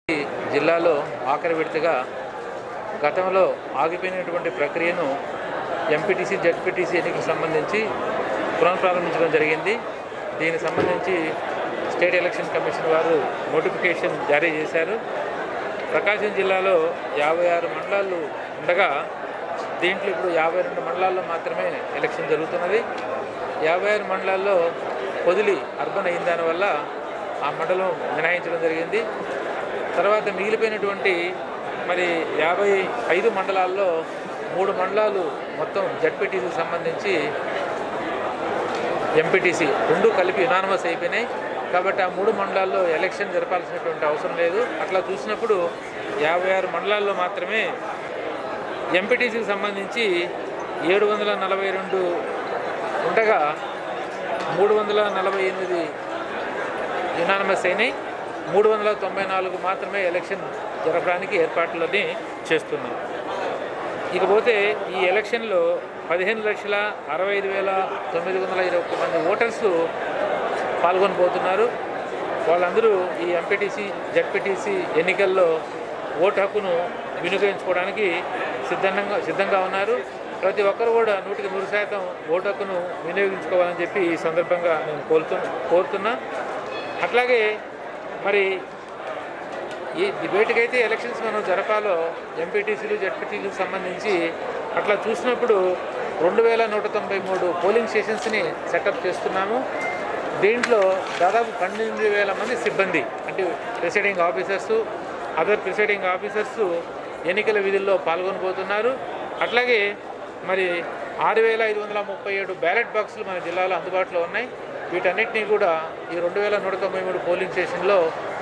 జిల్లాలో ఆఖరి విడతగా గతంలో ఆగిపోయినటువంటి ప్రక్రియను ఎంపీటీసీ జడ్పీటీసీ ఎన్నికలకు సంబంధించి పునఃప్రారంభించడం జరిగింది దీనికి సంబంధించి స్టేట్ ఎలక్షన్ కమిషన్ వారు నోటిఫికేషన్ జారీ చేశారు ప్రకాశం జిల్లాలో యాభై ఆరు మండలాలు ఉండగా దీంట్లో ఇప్పుడు యాభై రెండు మండలాల్లో మాత్రమే ఎలక్షన్ జరుగుతున్నది యాభై ఆరు మండలాల్లో పొదిలి అర్బన్ అయిన దానివల్ల ఆ మండలం మినహాయించడం జరిగింది తర్వాత మిగిలిపోయినటువంటి మరి యాభై ఐదు మండలాల్లో మూడు మండలాలు మొత్తం జడ్పీటీసీకి సంబంధించి ఎంపీటీసీ రెండు కలిపి యునానమస్ అయిపోయినాయి కాబట్టి ఆ మూడు మండలాల్లో ఎలక్షన్ జరపాల్సినటువంటి అవసరం లేదు అట్లా చూసినప్పుడు యాభై ఆరు మండలాల్లో మాత్రమే ఎంపీటీసీకి సంబంధించి ఏడు వందల నలభై రెండు ఉండగా మూడు వందల నలభై ఎనిమిది యునానమస్ అయినాయి మూడు వందల తొంభై నాలుగు మాత్రమే ఎలక్షన్ జరపడానికి ఏర్పాట్లని చేస్తున్నాం ఇకపోతే ఈ ఎలక్షన్లో పదిహేను లక్షల అరవై ఐదు వేల తొమ్మిది వందల ఇరవై ఒక్క మంది ఓటర్స్ పాల్గొనబోతున్నారు వాళ్ళందరూ ఈ ఎంపీటీసీ జడ్పీటీసీ ఎన్నికల్లో ఓటు హక్కును వినియోగించుకోవడానికి సిద్ధంగా సిద్ధంగా ఉన్నారు ప్రతి ఒక్కరు కూడా నూటికి నూరు శాతం ఓటు హక్కును వినియోగించుకోవాలని చెప్పి ఈ సందర్భంగా నేను కోరుతు కోరుతున్నా అట్లాగే మరి ఈ డిబేట్కి ఎలక్షన్స్ మనం జరపాలో ఎంపీటీసీలు జడ్పీటీసీలకు సంబంధించి అట్లా చూసినప్పుడు రెండు వేల నూట తొంభై మూడు పోలింగ్ స్టేషన్స్ని సెటప్ చేస్తున్నాము దీంట్లో దాదాపు పన్నెండు వేల మంది సిబ్బంది అంటే presiding officers other presiding officers ఎన్నికల విధుల్లో పాల్గొనబోతున్నారు అట్లాగే మరి ఆరు వేల ఐదు వందల ముప్పై ఏడు బ్యాలెట్ బాక్సులు మన జిల్లాలో అందుబాటులో ఉన్నాయి వీటన్నిటినీ కూడా ఈ రెండు వేల నూట తొంభై మూడు పోలింగ్ స్టేషన్లో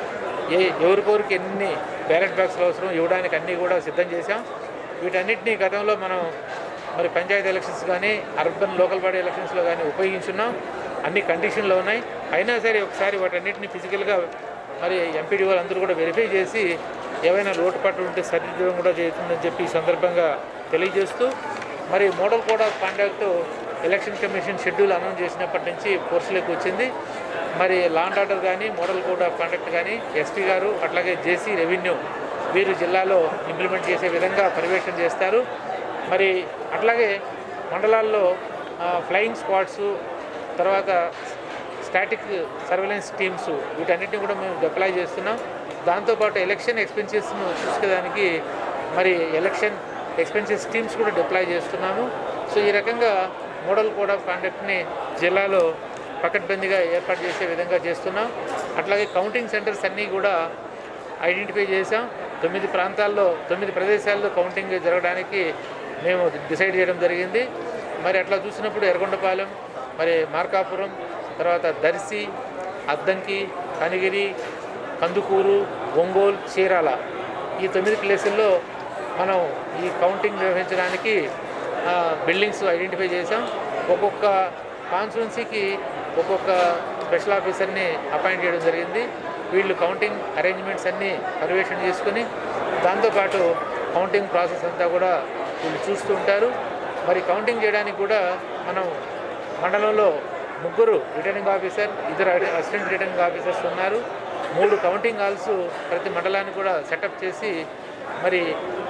ఏ ఎవరికొరికి ఎన్ని బ్యాలెట్ బాక్సులు అవసరం ఇవ్వడానికి అన్నీ కూడా సిద్ధం చేశాం వీటన్నిటిని గతంలో మనం మరి పంచాయతీ ఎలక్షన్స్ కానీ అర్బన్ లోకల్ బాడీ ఎలక్షన్స్లో కానీ ఉపయోగించున్నాం అన్ని కండిషన్లో ఉన్నాయి అయినా సరే ఒకసారి వాటన్నిటిని ఫిజికల్గా మరి ఎంపీడీ అందరూ కూడా వెరిఫై చేసి ఏవైనా లోటుపాట్లు ఉంటే సరిదిద్దడం కూడా చేస్తుందని చెప్పి ఈ సందర్భంగా తెలియజేస్తూ మరి model code of conduct election commission schedule announce చేసినప్పటి నుంచి ఫోర్స్లోకి వచ్చింది మరి లాండ్ ఆర్డర్ కానీ మోడల్ కోడ్ ఆఫ్ కాండక్ట్ కానీ ఎస్పీ గారు అట్లాగే జేసీ రెవెన్యూ వీరు జిల్లాలో ఇంప్లిమెంట్ చేసే విధంగా పర్యవేక్షణ చేస్తారు మరి అట్లాగే మండలాల్లో ఫ్లయింగ్ స్క్వాడ్స్ తర్వాత స్టాటిక్ సర్వేలెన్స్ టీమ్స్ వీటన్నిటిని కూడా మేము డిప్లాయ్ చేస్తున్నాం దాంతోపాటు ఎలక్షన్ ఎక్స్పెన్సెస్ను చూసుకోవడానికి మరి ఎలక్షన్ ఎక్స్పెన్సెస్ టీమ్స్ కూడా డిప్లాయ్ చేస్తున్నాము సో ఈ రకంగా మోడల్ కోడ్ ఆఫ్ కాండక్ట్ని జిల్లాలో పకడ్బందీగా ఏర్పాటు చేసే విధంగా చేస్తున్నాం అట్లాగే కౌంటింగ్ సెంటర్స్ అన్నీ కూడా ఐడెంటిఫై చేసాం తొమ్మిది ప్రాంతాల్లో తొమ్మిది ప్రదేశాల్లో కౌంటింగ్ జరగడానికి మేము డిసైడ్ చేయడం జరిగింది మరి అట్లా చూసినప్పుడు ఎర్రగొండపాలెం మరి మార్కాపురం తర్వాత దర్శి అద్దంకి కనిగిరి కందుకూరు ఒంగోలు చీరాల ఈ తొమ్మిది ప్లేసుల్లో మనం ఈ కౌంటింగ్ నిర్వహించడానికి ఆ, బిల్డింగ్స్ ఐడెంటిఫై చేసాం ఒక్కొక్క కాన్స్టిట్యున్సీకి ఒక్కొక్క స్పెషల్ ఆఫీసర్ని అపాయింట్ చేయడం జరిగింది వీళ్ళు కౌంటింగ్ అరేంజ్మెంట్స్ అన్నీ పర్యవేక్షణ చేసుకుని దాంతోపాటు కౌంటింగ్ ప్రాసెస్ అంతా కూడా వీళ్ళు చూస్తూ ఉంటారు మరి కౌంటింగ్ చేయడానికి కూడా మనం మండలంలో ముగ్గురు రిటర్నింగ్ ఆఫీసర్ ఇద్దరు అసిస్టెంట్ రిటర్నింగ్ ఆఫీసర్స్ ఉన్నారు మూడు కౌంటింగ్ హాల్స్ ప్రతి మండలానికి కూడా సెటప్ చేసి మరి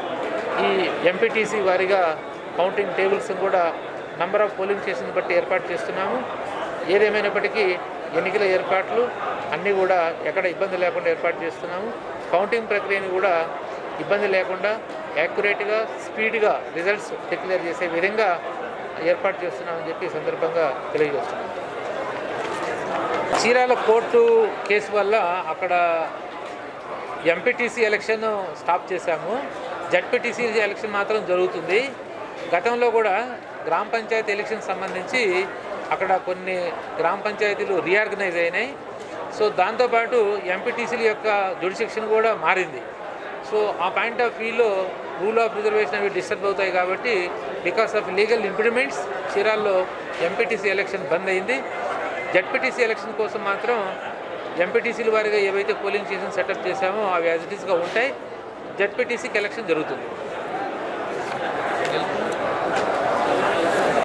ఈ ఎంపీటీసీ వారిగా కౌంటింగ్ టేబుల్స్ కూడా నంబర్ ఆఫ్ పోలింగ్ స్టేషన్ బట్టి ఏర్పాటు చేస్తున్నాము ఏదేమైనప్పటికీ ఎన్నికల ఏర్పాట్లు అన్నీ కూడా ఎక్కడ ఇబ్బంది లేకుండా ఏర్పాటు చేస్తున్నాము కౌంటింగ్ ప్రక్రియను కూడా ఇబ్బంది లేకుండా యాక్యురేట్గా స్పీడ్గా రిజల్ట్స్ డిక్లేర్ చేసే విధంగా ఏర్పాటు చేస్తున్నామని చెప్పి ఈ సందర్భంగా తెలియజేస్తున్నాం చీరాల కోర్టు కేసు వల్ల అక్కడ ఎంపీటీసీ ఎలక్షన్ స్టాప్ చేశాము జడ్పీటీసీ ఎలక్షన్ మాత్రం జరుగుతుంది గతంలో కూడా గ్రామ పంచాయతీ ఎలక్షన్ సంబంధించి అక్కడ కొన్ని గ్రామ పంచాయతీలు రీఆర్గనైజ్ అయినాయి సో దాంతోపాటు ఎంపీటీసీల యొక్క జుడిసిక్షన్ కూడా మారింది సో ఆ పాయింట్ ఆఫ్ వ్యూలో రూల్ ఆఫ్ రిజర్వేషన్ అవి డిస్టర్బ్ అవుతాయి కాబట్టి బికాస్ ఆఫ్ లీగల్ ఇంప్లిమెంట్స్ చీరాల్లో ఎంపీటీసీ ఎలక్షన్ బంద్ అయింది జడ్పీటీసీ ఎలక్షన్ కోసం మాత్రం ఎంపీటీసీల వారిగా ఏవైతే పోలింగ్ స్టేషన్ సెటప్ చేశామో అవి యాజ్ ఇట్ ఈస్గా ఉంటాయి జడ్పీటీసీకి ఎలక్షన్ జరుగుతుంది